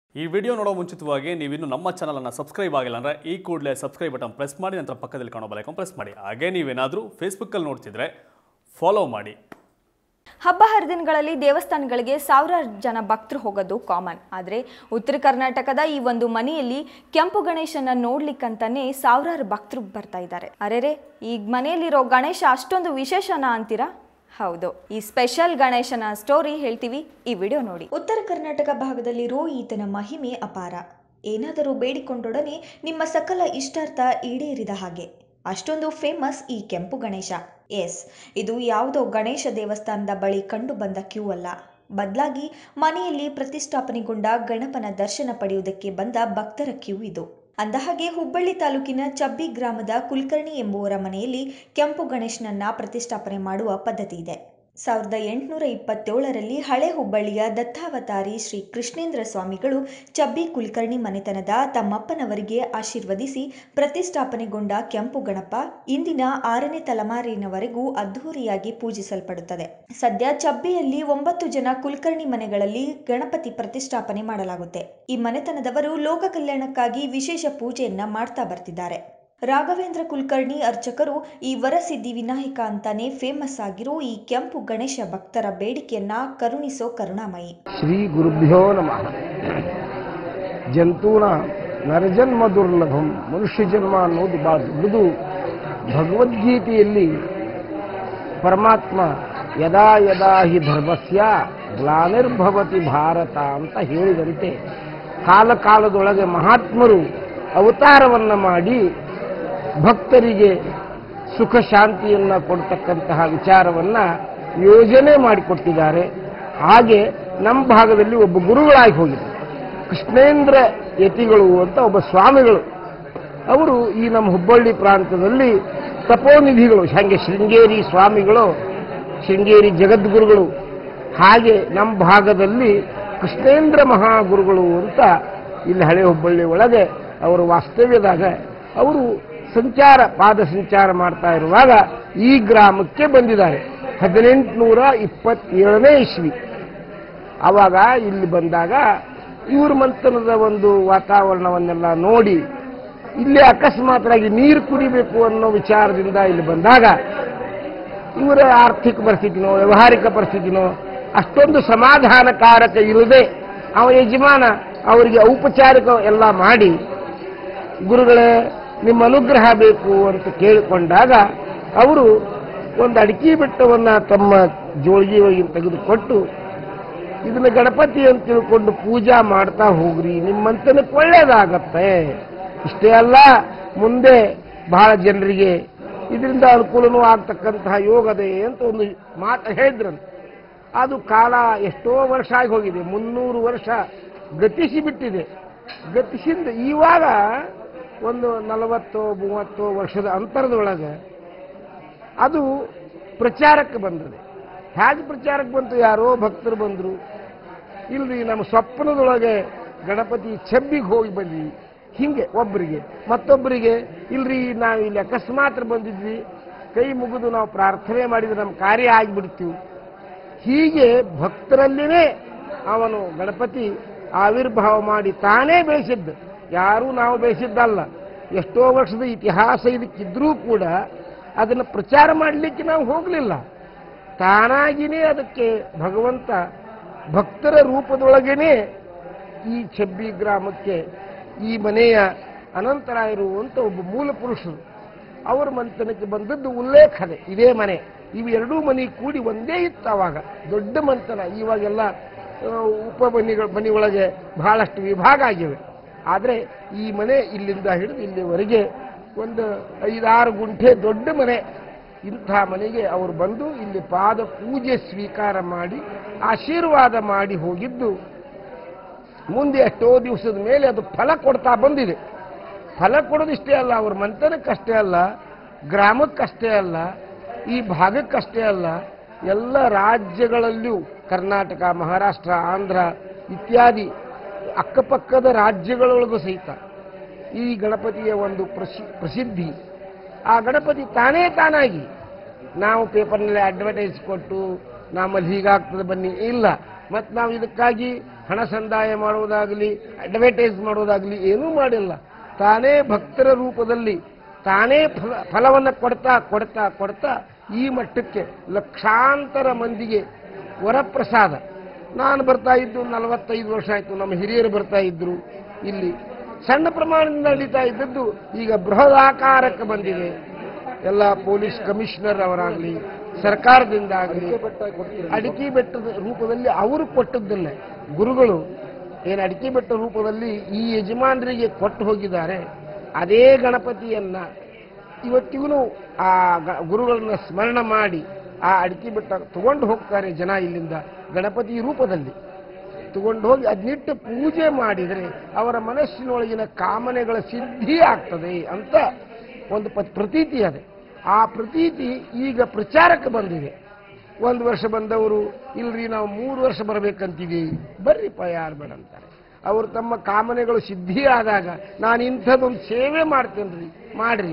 ಈ ವಿಡಿಯೋ ನೋಡೋ ಮುಂಚಿತವಾಗಿ ನೀವಿನ್ನು ನಮ್ಮ ಚಾನಲನ್ನು ಸಬ್ಸ್ಕ್ರೈಬ್ ಆಗಿಲ್ಲ ಅಂದರೆ ಈ ಕೂಡಲೇ ಸಬ್ಸ್ಕ್ರೈಬ್ ಬಟನ್ ಪ್ರೆಸ್ ಮಾಡಿ ನಂತರ ಪಕ್ಕದಲ್ಲಿ ಕಾಣೋ ಬಲೈಕನ್ ಪ್ರೆಸ್ ಮಾಡಿ ಹಾಗೆ ನೀವೇನಾದರೂ ಫೇಸ್ಬುಕ್ಕಲ್ಲಿ ನೋಡ್ತಿದ್ರೆ ಫಾಲೋ ಮಾಡಿ ಹಬ್ಬ ಹರಿದಿನಗಳಲ್ಲಿ ದೇವಸ್ಥಾನಗಳಿಗೆ ಸಾವಿರಾರು ಜನ ಭಕ್ತರು ಹೋಗೋದು ಕಾಮನ್ ಆದರೆ ಉತ್ತರ ಕರ್ನಾಟಕದ ಈ ಒಂದು ಮನೆಯಲ್ಲಿ ಕೆಂಪು ಗಣೇಶನ ನೋಡ್ಲಿಕ್ಕಂತಾನೆ ಸಾವಿರಾರು ಭಕ್ತರು ಬರ್ತಾ ಇದ್ದಾರೆ ಅರೆರೆ ಈ ಮನೆಯಲ್ಲಿರೋ ಗಣೇಶ ಅಷ್ಟೊಂದು ವಿಶೇಷನಾ ಅಂತೀರಾ ಹೌದು ಈ ಸ್ಪೆಷಲ್ ಗಣೇಶನ ಸ್ಟೋರಿ ಹೇಳ್ತೀವಿ ಈ ವಿಡಿಯೋ ನೋಡಿ ಉತ್ತರ ಕರ್ನಾಟಕ ಭಾಗದಲ್ಲಿರೋ ಈತನ ಮಹಿಮೆ ಅಪಾರ ಏನಾದರೂ ಬೇಡಿಕೊಂಡೊಡನೆ ನಿಮ್ಮ ಸಕಲ ಇಷ್ಟಾರ್ಥ ಈಡೇರಿದ ಹಾಗೆ ಅಷ್ಟೊಂದು ಫೇಮಸ್ ಈ ಕೆಂಪು ಗಣೇಶ ಎಸ್ ಇದು ಯಾವುದೋ ಗಣೇಶ ದೇವಸ್ಥಾನದ ಬಳಿ ಕಂಡು ಬಂದ ಕ್ಯೂ ಅಲ್ಲ ಬದಲಾಗಿ ಮನೆಯಲ್ಲಿ ಪ್ರತಿಷ್ಠಾಪನೆಗೊಂಡ ಗಣಪನ ದರ್ಶನ ಪಡೆಯುವುದಕ್ಕೆ ಬಂದ ಭಕ್ತರ ಕ್ಯೂ ಇದು ಅಂದಹಾಗೆ ಹುಬ್ಬಳ್ಳಿ ತಾಲೂಕಿನ ಚಬ್ಬಿ ಗ್ರಾಮದ ಕುಲಕರ್ಣಿ ಎಂಬುವರ ಮನೆಯಲ್ಲಿ ಕೆಂಪು ಗಣೇಶನನ್ನ ಪ್ರತಿಷ್ಠಾಪನೆ ಮಾಡುವ ಪದ್ಧತಿ ಇದೆ ಸಾವಿರದ ಎಂಟುನೂರ ಇಪ್ಪತ್ತೇಳರಲ್ಲಿ ಹಳೆ ಹುಬ್ಬಳ್ಳಿಯ ದತ್ತಾವತಾರಿ ಶ್ರೀ ಕೃಷ್ಣೇಂದ್ರ ಸ್ವಾಮಿಗಳು ಚಬ್ಬಿ ಕುಲಕರ್ಣಿ ಮನೆತನದ ತಮ್ಮಪ್ಪನವರಿಗೆ ಆಶೀರ್ವದಿಸಿ ಪ್ರತಿಷ್ಠಾಪನೆಗೊಂಡ ಕೆಂಪು ಗಣಪ ಇಂದಿನ ಆರನೇ ತಲೆಮಾರಿನವರೆಗೂ ಅದ್ಧೂರಿಯಾಗಿ ಪೂಜಿಸಲ್ಪಡುತ್ತದೆ ಸದ್ಯ ಚಬ್ಬಿಯಲ್ಲಿ ಒಂಬತ್ತು ಜನ ಕುಲಕರ್ಣಿ ಮನೆಗಳಲ್ಲಿ ಗಣಪತಿ ಪ್ರತಿಷ್ಠಾಪನೆ ಮಾಡಲಾಗುತ್ತೆ ಈ ಮನೆತನದವರು ಲೋಕ ಕಲ್ಯಾಣಕ್ಕಾಗಿ ವಿಶೇಷ ಪೂಜೆಯನ್ನ ಮಾಡ್ತಾ ಬರ್ತಿದ್ದಾರೆ ರಾಘವೇಂದ್ರ ಕುಲಕರ್ಣಿ ಅರ್ಚಕರು ಈ ವರಸಿದ್ಧಿ ವಿನಾಯಕ ಅಂತಾನೆ ಫೇಮಸ್ ಆಗಿರೋ ಈ ಕೆಂಪು ಗಣೇಶ ಭಕ್ತರ ಬೇಡಿಕೆಯನ್ನ ಕರುಣಿಸೋ ಕರುಣಾಮಯಿ ಶ್ರೀ ಗುರುಭ್ಯೋ ನಮಃ ಜಂತೂನ ನರಜನ್ಮ ದುರ್ಲಭಂ ಮನುಷ್ಯ ಜನ್ಮ ಅನ್ನೋದು ಬಹಳ ದೊಡ್ಡದು ಭಗವದ್ಗೀತೆಯಲ್ಲಿ ಪರಮಾತ್ಮ ಯದಾ ಯದಾ ಹಿ ಧರ್ಮಸ್ಯ ಗ್ಲಾನಿರ್ಭವತಿ ಭಾರತ ಅಂತ ಹೇಳಿದಂತೆ ಕಾಲ ಕಾಲದೊಳಗೆ ಮಹಾತ್ಮರು ಅವತಾರವನ್ನು ಮಾಡಿ ಭಕ್ತರಿಗೆ ಸುಖ ಶಾಂತಿಯನ್ನು ಕೊಡ್ತಕ್ಕಂತಹ ವಿಚಾರವನ್ನು ಯೋಜನೆ ಮಾಡಿಕೊಟ್ಟಿದ್ದಾರೆ ಹಾಗೆ ನಮ್ಮ ಭಾಗದಲ್ಲಿ ಒಬ್ಬ ಗುರುಗಳಾಗಿ ಹೋಗಿದ್ದಾರೆ ಕೃಷ್ಣೇಂದ್ರ ಯತಿಗಳು ಅಂತ ಒಬ್ಬ ಸ್ವಾಮಿಗಳು ಅವರು ಈ ನಮ್ಮ ಹುಬ್ಬಳ್ಳಿ ಪ್ರಾಂತದಲ್ಲಿ ತಪೋನಿಧಿಗಳು ಹಾಗೆ ಶೃಂಗೇರಿ ಸ್ವಾಮಿಗಳು ಶೃಂಗೇರಿ ಜಗದ್ಗುರುಗಳು ಹಾಗೆ ನಮ್ಮ ಭಾಗದಲ್ಲಿ ಕೃಷ್ಣೇಂದ್ರ ಮಹಾಗುರುಗಳು ಅಂತ ಇಲ್ಲಿ ಹಳೆ ಹುಬ್ಬಳ್ಳಿ ಒಳಗೆ ಅವರು ವಾಸ್ತವ್ಯದಾಗ ಅವರು ಸಂಚಾರ ಪಾದ ಸಂಚಾರ ಮಾಡ್ತಾ ಇರುವಾಗ ಈ ಗ್ರಾಮಕ್ಕೆ ಬಂದಿದ್ದಾರೆ ಹದಿನೆಂಟುನೂರ ಇಪ್ಪತ್ತೇಳನೇ ಇಸ್ವಿ ಆವಾಗ ಇಲ್ಲಿ ಬಂದಾಗ ಇವ್ರ ಮಂತನದ ಒಂದು ವಾತಾವರಣವನ್ನೆಲ್ಲ ನೋಡಿ ಇಲ್ಲಿ ಅಕಸ್ಮಾತ್ರಾಗಿ ನೀರು ಕುಡಿಬೇಕು ಅನ್ನೋ ವಿಚಾರದಿಂದ ಇಲ್ಲಿ ಬಂದಾಗ ಇವರ ಆರ್ಥಿಕ ಪರಿಸ್ಥಿತಿನೋ ವ್ಯವಹಾರಿಕ ಪರಿಸ್ಥಿತಿನೋ ಅಷ್ಟೊಂದು ಸಮಾಧಾನಕಾರಕ ಇರುವುದೇ ಅವ ಯಜಮಾನ ಅವರಿಗೆ ಔಪಚಾರಿಕ ಎಲ್ಲ ಮಾಡಿ ಗುರುಗಳೇ ನಿಮ್ಮ ಅನುಗ್ರಹ ಬೇಕು ಅಂತ ಕೇಳಿಕೊಂಡಾಗ ಅವರು ಒಂದು ಅಡಿಕೆ ಬೆಟ್ಟವನ್ನು ತಮ್ಮ ಜೋಳಿಗೆ ಒಳಗೆ ತೆಗೆದುಕೊಟ್ಟು ಇದನ್ನ ಗಣಪತಿ ಅಂತ ತಿಳ್ಕೊಂಡು ಪೂಜಾ ಮಾಡ್ತಾ ಹೋಗ್ರಿ ನಿಮ್ಮಂತನಕ್ಕೆ ಒಳ್ಳೇದಾಗತ್ತೆ ಇಷ್ಟೇ ಅಲ್ಲ ಮುಂದೆ ಬಹಳ ಜನರಿಗೆ ಇದರಿಂದ ಅನುಕೂಲನೂ ಆಗ್ತಕ್ಕಂತಹ ಯೋಗದೆ ಅಂತ ಒಂದು ಮಾತು ಹೇಳಿದ್ರಂತೆ ಅದು ಕಾಲ ಎಷ್ಟೋ ವರ್ಷ ಆಗಿ ಹೋಗಿದೆ ಮುನ್ನೂರು ವರ್ಷ ಗತಿಸಿ ಬಿಟ್ಟಿದೆ ಗತಿಸಿಂದ ಇವಾಗ ಒಂದು ನಲವತ್ತು ಮೂವತ್ತು ವರ್ಷದ ಅಂತರದೊಳಗೆ ಅದು ಪ್ರಚಾರಕ್ಕೆ ಬಂದಿದೆ ಹೇಗೆ ಪ್ರಚಾರಕ್ಕೆ ಬಂತು ಯಾರೋ ಭಕ್ತರು ಬಂದರು ಇಲ್ರಿ ನಮ್ಮ ಸ್ವಪ್ನದೊಳಗೆ ಗಣಪತಿ ಚೆಬ್ಬಿಗೆ ಹೋಗಿ ಬಂದ್ವಿ ಹಿಂಗೆ ಒಬ್ಬರಿಗೆ ಮತ್ತೊಬ್ಬರಿಗೆ ಇಲ್ರಿ ನಾವು ಇಲ್ಲಿ ಅಕಸ್ಮಾತ್ ಬಂದಿದ್ವಿ ಕೈ ಮುಗಿದು ನಾವು ಪ್ರಾರ್ಥನೆ ಮಾಡಿದ್ರೆ ನಮ್ಮ ಕಾರ್ಯ ಆಗಿಬಿಡ್ತೀವಿ ಹೀಗೆ ಭಕ್ತರಲ್ಲಿನೇ ಅವನು ಗಣಪತಿ ಆವಿರ್ಭಾವ ಮಾಡಿ ತಾನೇ ಬೆಳೆಸಿದ್ದು ಯಾರೂ ನಾವು ಬೆಳೆಸಿದ್ದಲ್ಲ ಎಷ್ಟೋ ವರ್ಷದ ಇತಿಹಾಸ ಇದಕ್ಕಿದ್ರೂ ಕೂಡ ಅದನ್ನು ಪ್ರಚಾರ ಮಾಡಲಿಕ್ಕೆ ನಾವು ಹೋಗಲಿಲ್ಲ ತಾನಾಗಿಯೇ ಅದಕ್ಕೆ ಭಗವಂತ ಭಕ್ತರ ರೂಪದೊಳಗೇನೆ ಈ ಛಬ್ಬಿ ಗ್ರಾಮಕ್ಕೆ ಈ ಮನೆಯ ಅನಂತರಾಯರು ಅಂತ ಒಬ್ಬ ಮೂಲ ಪುರುಷರು ಅವರ ಮಂತನಕ್ಕೆ ಬಂದದ್ದು ಉಲ್ಲೇಖನೆ ಇದೇ ಮನೆ ಇವು ಎರಡೂ ಮನೆ ಕೂಡಿ ಒಂದೇ ಇತ್ತು ಅವಾಗ ದೊಡ್ಡ ಮಂತನ ಇವಾಗೆಲ್ಲ ಆ, ಉಪ ಮನೆಗಳ ಮನೆ ಒಳಗೆ ಬಹಳಷ್ಟು ವಿಭಾಗ ಆಗಿವೆ ಆದರೆ ಈ ಮನೆ ಇಲ್ಲಿಂದ ಹಿಡಿದು ಇಲ್ಲಿವರೆಗೆ ಒಂದು ಐದಾರು ಗುಂಠೆ ದೊಡ್ಡ ಮನೆ ಇಂಥ ಮನೆಗೆ ಅವರು ಬಂದು ಇಲ್ಲಿ ಪಾದ ಪೂಜೆ ಸ್ವೀಕಾರ ಮಾಡಿ ಆಶೀರ್ವಾದ ಮಾಡಿ ಹೋಗಿದ್ದು ಮುಂದೆ ಎಷ್ಟೋ ದಿವಸದ ಮೇಲೆ ಅದು ಫಲ ಕೊಡ್ತಾ ಬಂದಿದೆ ಫಲ ಕೊಡೋದಿಷ್ಟೇ ಅಲ್ಲ ಅವ್ರ ಮಂತನಕ್ಕಷ್ಟೇ ಅಲ್ಲ ಗ್ರಾಮಕ್ಕಷ್ಟೇ ಅಲ್ಲ ಈ ಭಾಗಕ್ಕಷ್ಟೇ ಅಲ್ಲ ಎಲ್ಲ ರಾಜ್ಯಗಳಲ್ಲಿಯೂ ಕರ್ನಾಟಕ ಮಹಾರಾಷ್ಟ್ರ ಆಂಧ್ರ ಇತ್ಯಾದಿ ಅಕ್ಕಪಕ್ಕದ ರಾಜ್ಯಗಳೊಳಗೂ ಸಹಿತ ಈ ಗಣಪತಿಯ ಒಂದು ಪ್ರಸಿ ಪ್ರಸಿದ್ಧಿ ಆ ಗಣಪತಿ ತಾನೇ ತಾನಾಗಿ ನಾವು ಪೇಪರ್ನಲ್ಲಿ ಅಡ್ವರ್ಟೈಸ್ ಕೊಟ್ಟು ನಮ್ಮಲ್ಲಿ ಹೀಗಾಗ್ತದೆ ಬನ್ನಿ ಇಲ್ಲ ಮತ್ತು ನಾವು ಇದಕ್ಕಾಗಿ ಹಣ ಸಂದಾಯ ಮಾಡುವುದಾಗಲಿ ಅಡ್ವರ್ಟೈಸ್ ಮಾಡುವುದಾಗಲಿ ಏನೂ ಮಾಡಿಲ್ಲ ತಾನೇ ಭಕ್ತರ ರೂಪದಲ್ಲಿ ತಾನೇ ಫಲ ಫಲವನ್ನು ಕೊಡ್ತಾ ಕೊಡ್ತಾ ಕೊಡ್ತಾ ಈ ಮಟ್ಟಕ್ಕೆ ಲಕ್ಷಾಂತರ ಮಂದಿಗೆ ವರಪ್ರಸಾದ ನಾನು ಬರ್ತಾ ಇದ್ದು ನಲವತ್ತೈದು ವರ್ಷ ಆಯಿತು ನಮ್ಮ ಹಿರಿಯರು ಬರ್ತಾ ಇದ್ರು ಇಲ್ಲಿ ಸಣ್ಣ ಪ್ರಮಾಣದಿಂದ ನಡೀತಾ ಇದ್ದದ್ದು ಈಗ ಬೃಹದಾಕಾರಕ್ಕೆ ಬಂದಿದೆ ಎಲ್ಲ ಪೊಲೀಸ್ ಕಮಿಷನರ್ ಅವರಾಗಲಿ ಸರ್ಕಾರದಿಂದ ಆಗಲಿ ಅಡಿಕೆ ಬೆಟ್ಟದ ರೂಪದಲ್ಲಿ ಅವರು ಕೊಟ್ಟದ್ದನ್ನೇ ಗುರುಗಳು ಏನು ಅಡಿಕೆ ಬೆಟ್ಟ ರೂಪದಲ್ಲಿ ಈ ಯಜಮಾನರಿಗೆ ಕೊಟ್ಟು ಹೋಗಿದ್ದಾರೆ ಅದೇ ಗಣಪತಿಯನ್ನ ಇವತ್ತಿಗೂ ಆ ಗ- ಗುರುಗಳನ್ನ ಸ್ಮರಣ ಮಾಡಿ ಆ ಅಡಿಕೆ ಬೆಟ್ಟ ತಗೊಂಡು ಹೋಗ್ತಾರೆ ಜನ ಇಲ್ಲಿಂದ ಗಣಪತಿ ರೂಪದಲ್ಲಿ ತಗೊಂಡು ಹೋಗಿ ಅದನ್ನಿಟ್ಟು ಪೂಜೆ ಮಾಡಿದರೆ ಅವರ ಮನಸ್ಸಿನೊಳಗಿನ ಕಾಮನೆಗಳ ಸಿದ್ಧಿ ಆಗ್ತದೆ ಅಂತ ಒಂದು ಪ- ಪ್ರತೀತಿ ಅದೇ ಆ ಪ್ರತೀತಿ ಈಗ ಪ್ರಚಾರಕ್ಕೆ ಬಂದಿದೆ ಒಂದು ವರ್ಷ ಬಂದವರು ಇಲ್ರಿ ನಾವು ಮೂರು ವರ್ಷ ಬರಬೇಕಂತೀವಿ ಬರ್ರಿಪ್ಪ ಯಾರು ಬೇಡ ಅಂತಾರೆ ಅವರು ತಮ್ಮ ಕಾಮನೆಗಳು ಸಿದ್ಧಿ ಆದಾಗ ನಾನು ಇಂಥದ್ದೊಂದು ಸೇವೆ ಮಾಡ್ತೇನೆ ಮಾಡ್ರಿ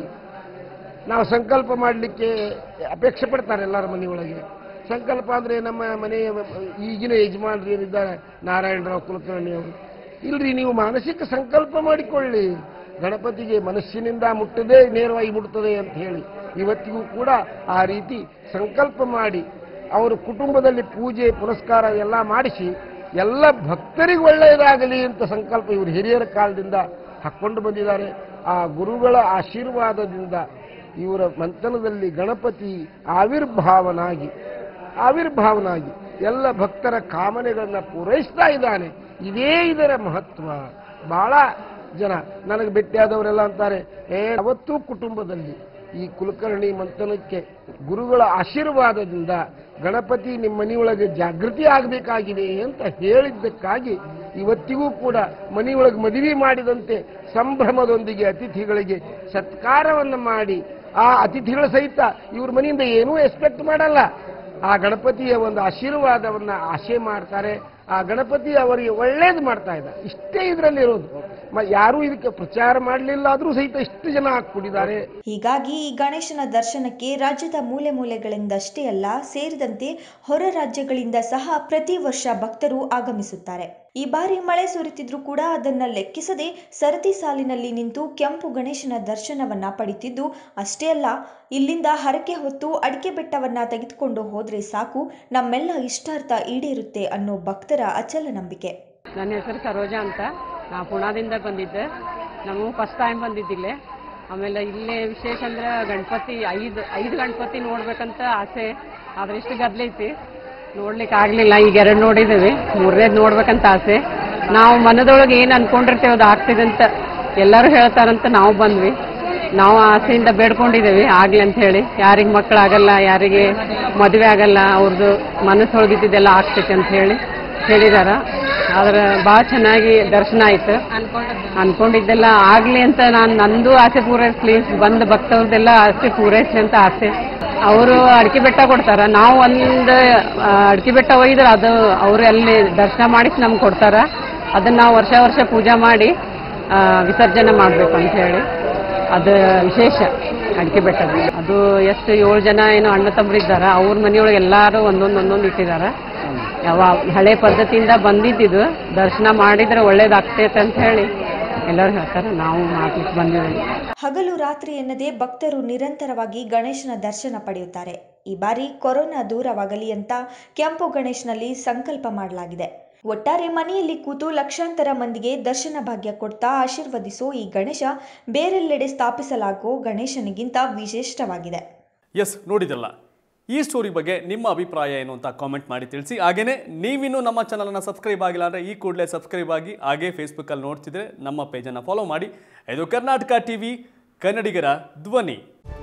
ನಾವು ಸಂಕಲ್ಪ ಮಾಡಲಿಕ್ಕೆ ಅಪೇಕ್ಷೆ ಪಡ್ತಾರೆ ಎಲ್ಲರ ಮನೆಯೊಳಗೆ ಸಂಕಲ್ಪ ಅಂದರೆ ನಮ್ಮ ಮನೆಯ ಈಗಿನ ಯಜಮಾನರು ಏನಿದ್ದಾರೆ ನಾರಾಯಣರಾವ್ ಕುಲಕರ್ಣಿ ಅವರು ಇಲ್ರಿ ನೀವು ಮಾನಸಿಕ ಸಂಕಲ್ಪ ಮಾಡಿಕೊಳ್ಳಿ ಗಣಪತಿಗೆ ಮನಸ್ಸಿನಿಂದ ಮುಟ್ಟದೇ ನೇರವಾಗಿ ಮುಟ್ಟುತ್ತದೆ ಅಂತ ಹೇಳಿ ಇವತ್ತಿಗೂ ಕೂಡ ಆ ರೀತಿ ಸಂಕಲ್ಪ ಮಾಡಿ ಅವರ ಕುಟುಂಬದಲ್ಲಿ ಪೂಜೆ ಪುರಸ್ಕಾರ ಎಲ್ಲ ಮಾಡಿಸಿ ಎಲ್ಲ ಭಕ್ತರಿಗೆ ಒಳ್ಳೆಯದಾಗಲಿ ಅಂತ ಸಂಕಲ್ಪ ಇವರು ಹಿರಿಯರ ಕಾಲದಿಂದ ಹಾಕ್ಕೊಂಡು ಬಂದಿದ್ದಾರೆ ಆ ಗುರುಗಳ ಆಶೀರ್ವಾದದಿಂದ ಇವರ ಮಂಥನದಲ್ಲಿ ಗಣಪತಿ ಆವಿರ್ಭಾವನಾಗಿ ಆವಿರ್ಭಾವನಾಗಿ ಎಲ್ಲ ಭಕ್ತರ ಕಾಮನೆಗಳನ್ನ ಪೂರೈಸ್ತಾ ಇದ್ದಾನೆ ಇದೇ ಇದರ ಮಹತ್ವ ಬಹಳ ಜನ ನನಗೆ ಭೇಟಿಯಾದವರೆಲ್ಲ ಅಂತಾರೆ ಏ ಅವತ್ತೂ ಕುಟುಂಬದಲ್ಲಿ ಈ ಕುಲಕರ್ಣಿ ಮಂಥನಕ್ಕೆ ಗುರುಗಳ ಆಶೀರ್ವಾದದಿಂದ ಗಣಪತಿ ನಿಮ್ಮ ಮನೆಯೊಳಗೆ ಜಾಗೃತಿ ಆಗಬೇಕಾಗಿದೆ ಅಂತ ಹೇಳಿದ್ದಕ್ಕಾಗಿ ಇವತ್ತಿಗೂ ಕೂಡ ಮನೆಯೊಳಗೆ ಮದುವೆ ಮಾಡಿದಂತೆ ಸಂಭ್ರಮದೊಂದಿಗೆ ಅತಿಥಿಗಳಿಗೆ ಸತ್ಕಾರವನ್ನು ಮಾಡಿ ಆ ಅತಿಥಿಗಳ ಸಹಿತ ಇವ್ರ ಮನೆಯಿಂದ ಏನೂ ಎಕ್ಸ್ಪೆಕ್ಟ್ ಮಾಡಲ್ಲ ಆ ಗಣಪತಿಯ ಒಂದು ಆಶೀರ್ವಾದವನ್ನ ಆಶೆ ಮಾಡ್ತಾರೆ ಆ ಗಣಪತಿ ಅವರಿಗೆ ಒಳ್ಳೇದು ಮಾಡ್ತಾ ಇದ್ದ ಇಷ್ಟೇ ಇದರಲ್ಲಿ ಇರೋದು ಮ- ಯಾರೂ ಇದಕ್ಕೆ ಪ್ರಚಾರ ಮಾಡಲಿಲ್ಲ ಆದರೂ ಸಹಿತ ಇಷ್ಟು ಜನ ಹಾಕ್ಬಿಟ್ಟಿದ್ದಾರೆ ಹೀಗಾಗಿ ಈ ಗಣೇಶನ ದರ್ಶನಕ್ಕೆ ರಾಜ್ಯದ ಮೂಲೆ ಮೂಲೆಗಳಿಂದಷ್ಟೇ ಅಲ್ಲ ಸೇರಿದಂತೆ ಹೊರ ರಾಜ್ಯಗಳಿಂದ ಸಹ ಪ್ರತಿ ವರ್ಷ ಭಕ್ತರು ಆಗಮಿಸುತ್ತಾರೆ ಈ ಬಾರಿ ಮಳೆ ಸುರಿತಿದ್ರೂ ಕೂಡ ಅದನ್ನ ಲೆಕ್ಕಿಸದೆ ಸರತಿ ಸಾಲಿನಲ್ಲಿ ನಿಂತು ಕೆಂಪು ಗಣೇಶನ ದರ್ಶನವನ್ನ ಪಡಿತಿದ್ದು ಅಷ್ಟೇ ಅಲ್ಲ ಇಲ್ಲಿಂದ ಹರಕೆ ಹೊತ್ತು ಅಡಿಕೆ ಬೆಟ್ಟವನ್ನ ತೆಗೆದುಕೊಂಡು ಹೋದ್ರೆ ಸಾಕು ನಮ್ಮೆಲ್ಲ ಇಷ್ಟಾರ್ಥ ಈಡೇರುತ್ತೆ ಅನ್ನೋ ಭಕ್ತರ ಅಚಲ ನಂಬಿಕೆ ನನ್ನ ಹೆಸರು ಸರೋಜಾ ಅಂತ ನಾ ಪುಣಾದಿಂದ ಬಂದಿದ್ದೆ ನಮಗೂ ಫಸ್ಟ್ ಟೈಮ್ ಬಂದಿದ್ದಿಲ್ಲೇ ಆಮೇಲೆ ಇಲ್ಲೇ ವಿಶೇಷ ಅಂದ್ರೆ ಗಣಪತಿ ಐದು ಐದು ಗಣಪತಿ ನೋಡ್ಬೇಕಂತ ಆಸೆ ಆದ್ರೆ ಇಷ್ಟು ಗದ್ಲೈತಿ ನೋಡ್ಲಿಕ್ಕೆ ಆಗ್ಲಿಲ್ಲ ಈಗ ಎರಡು ನೋಡಿದ್ದೇವೆ ಮೂರನೇದು ನೋಡ್ಬೇಕಂತ ಆಸೆ ನಾವು ಮನದೊಳಗೆ ಏನು ಅನ್ಕೊಂಡಿರ್ತೇವೆ ಅದು ಆಗ್ತಿದೆ ಅಂತ ಎಲ್ಲರೂ ಹೇಳ್ತಾರಂತ ನಾವು ಬಂದ್ವಿ ನಾವು ಆಸೆಯಿಂದ ಬೇಡ್ಕೊಂಡಿದ್ದೇವೆ ಆಗ್ಲಿ ಅಂತ ಹೇಳಿ ಯಾರಿಗೆ ಮಕ್ಕಳಾಗಲ್ಲ ಯಾರಿಗೆ ಮದುವೆ ಆಗಲ್ಲ ಅವ್ರದ್ದು ಮನಸ್ಸೊಳಗಿದ್ದೆಲ್ಲ ಆಗ್ತೈತೆ ಅಂತ ಹೇಳಿ ಹೇಳಿದಾರ ಆದ್ರೆ ಭಾಳ ಚೆನ್ನಾಗಿ ದರ್ಶನ ಆಯ್ತು ಅನ್ಕೊಂಡಿದ್ದೆಲ್ಲ ಆಗ್ಲಿ ಅಂತ ನಾನು ನಂದು ಆಸೆ ಪೂರೈಸ್ಲಿ ಬಂದ ಭಕ್ತವ್ರದ್ದೆಲ್ಲ ಆಸೆ ಪೂರೈಸ್ಲಿ ಅಂತ ಆಸೆ ಅವರು ಅಡಿಕೆ ಬೆಟ್ಟ ಕೊಡ್ತಾರ ನಾವು ಒಂದು ಆ, ಅಡಿಕೆ ಬೆಟ್ಟ ಒಯ್ದ್ರೆ ಅದು ಅವರು ಅಲ್ಲಿ ದರ್ಶನ ಮಾಡಿಸಿ ನಮ್ಗೆ ಕೊಡ್ತಾರ ಅದನ್ನ ನಾವು ವರ್ಷ ವರ್ಷ ಪೂಜೆ ಮಾಡಿ ಆ, ವಿಸರ್ಜನೆ ಮಾಡ್ಬೇಕು ಅಂತ ಹೇಳಿ ಅದು ವಿಶೇಷ ಅಡಿಕೆ ಬೆಟ್ಟದ ಅದು ಎಷ್ಟು ಏಳು ಜನ ಏನೋ ಅಣ್ಣ ತಮ್ಮರಿದ್ದಾರ ಅವ್ರ ಮನೆಯೊಳಗೆ ಎಲ್ಲಾರು ಒಂದೊಂದು ಒಂದೊಂದು ಇಟ್ಟಿದಾರ ಯಾವ ಹಳೆ ಪದ್ಧತಿಯಿಂದ ಬಂದಿದ್ದಿದ್ದು ದರ್ಶನ ಮಾಡಿದ್ರೆ ಒಳ್ಳೇದಾಗ್ತೈತೆ ಅಂತ ಹೇಳಿ ಎಲ್ಲರೂ ಹೇಳ್ತಾರೆ ನಾವು ಮಾಡ್ಲಿಕ್ಕೆ ಬಂದಿದ್ದೀವಿ ಹಗಲು ರಾತ್ರಿ ಎನ್ನದೇ ಭಕ್ತರು ನಿರಂತರವಾಗಿ ಗಣೇಶನ ದರ್ಶನ ಪಡೆಯುತ್ತಾರೆ ಈ ಬಾರಿ ಕೊರೋನಾ ದೂರವಾಗಲಿ ಅಂತ ಕೆಂಪು ಗಣೇಶನಲ್ಲಿ ಸಂಕಲ್ಪ ಮಾಡಲಾಗಿದೆ ಒಟ್ಟಾರೆ ಮನೆಯಲ್ಲಿ ಕೂತು ಲಕ್ಷಾಂತರ ಮಂದಿಗೆ ದರ್ಶನ ಭಾಗ್ಯ ಕೊಡ್ತಾ ಆಶೀರ್ವದಿಸೋ ಈ ಗಣೇಶ ಬೇರೆಲ್ಲೆಡೆ ಸ್ಥಾಪಿಸಲಾಗೋ ಗಣೇಶನಿಗಿಂತ ವಿಶಿಷ್ಟವಾಗಿದೆ ಎಸ್ ನೋಡಿದಲ್ಲ ಈ ಸ್ಟೋರಿ ಬಗ್ಗೆ ನಿಮ್ಮ ಅಭಿಪ್ರಾಯ ಏನು ಅಂತ ಕಾಮೆಂಟ್ ಮಾಡಿ ತಿಳಿಸಿ ಹಾಗೇನೇ ನೀವಿನ್ನೂ ನಮ್ಮ ಚಾನಲನ್ನು ಸಬ್ಸ್ಕ್ರೈಬ್ ಆಗಿಲ್ಲ ಅಂದರೆ ಈ ಕೂಡಲೇ ಸಬ್ಸ್ಕ್ರೈಬ್ ಆಗಿ ಹಾಗೇ ಫೇಸ್ಬುಕ್ಕಲ್ಲಿ ನೋಡ್ತಿದ್ರೆ ನಮ್ಮ ಪೇಜನ್ನು ಫಾಲೋ ಮಾಡಿ ಇದು ಕರ್ನಾಟಕ ಟಿವಿ ಕನ್ನಡಿಗರ ಧ್ವನಿ